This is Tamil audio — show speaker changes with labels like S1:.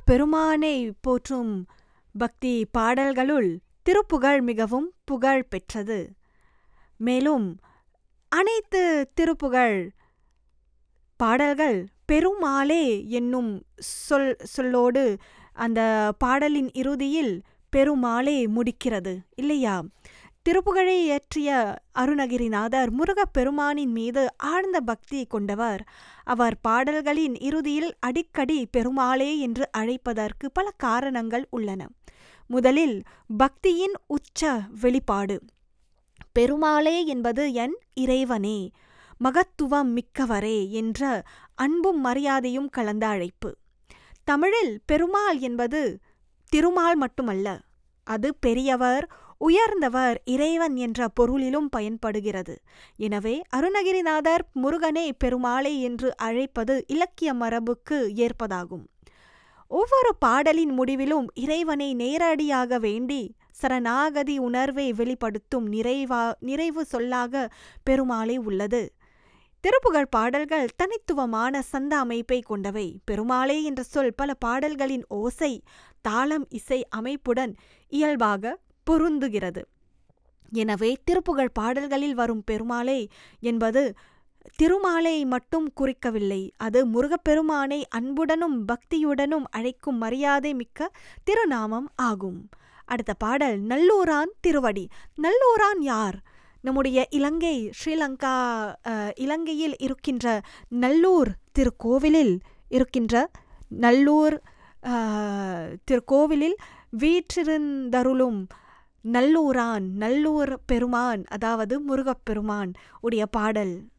S1: முருகப்பெருமானை போற்றும் பக்தி பாடல்களுள் திருப்புகழ் மிகவும் புகழ் பெற்றது மேலும் அனைத்து திருப்புகழ் பாடல்கள் பெருமாளே என்னும் சொல் சொல்லோடு அந்த பாடலின் இறுதியில் பெருமாளே முடிக்கிறது இல்லையா திருப்புகழை இயற்றிய அருணகிரிநாதர் முருகப்பெருமானின் மீது ஆழ்ந்த பக்தி கொண்டவர் அவர் பாடல்களின் இறுதியில் அடிக்கடி பெருமாளே என்று அழைப்பதற்கு பல காரணங்கள் உள்ளன முதலில் பக்தியின் உச்ச வெளிப்பாடு பெருமாளே என்பது என் இறைவனே மகத்துவம் மிக்கவரே என்ற அன்பும் மரியாதையும் கலந்த அழைப்பு தமிழில் பெருமாள் என்பது திருமால் மட்டுமல்ல அது பெரியவர் உயர்ந்தவர் இறைவன் என்ற பொருளிலும் பயன்படுகிறது எனவே அருணகிரிநாதர் முருகனே பெருமாளே என்று அழைப்பது இலக்கிய மரபுக்கு ஏற்பதாகும் ஒவ்வொரு பாடலின் முடிவிலும் இறைவனை நேரடியாக வேண்டி சரணாகதி உணர்வை வெளிப்படுத்தும் நிறைவா நிறைவு சொல்லாக பெருமாளே உள்ளது திருப்புகழ் பாடல்கள் தனித்துவமான சந்த அமைப்பை கொண்டவை பெருமாளே என்ற சொல் பல பாடல்களின் ஓசை தாளம் இசை அமைப்புடன் இயல்பாக பொருந்துகிறது எனவே திருப்புகழ் பாடல்களில் வரும் பெருமாளே என்பது திருமாலை மட்டும் குறிக்கவில்லை அது முருகப்பெருமானை அன்புடனும் பக்தியுடனும் அழைக்கும் மரியாதை மிக்க திருநாமம் ஆகும் அடுத்த பாடல் நல்லூரான் திருவடி நல்லூரான் யார் நம்முடைய இலங்கை ஸ்ரீலங்கா இலங்கையில் இருக்கின்ற நல்லூர் திருக்கோவிலில் இருக்கின்ற நல்லூர் திருக்கோவிலில் வீற்றிருந்தருளும் நல்லூரான் நல்லூர் பெருமான் அதாவது முருகப்பெருமான் உடைய பாடல்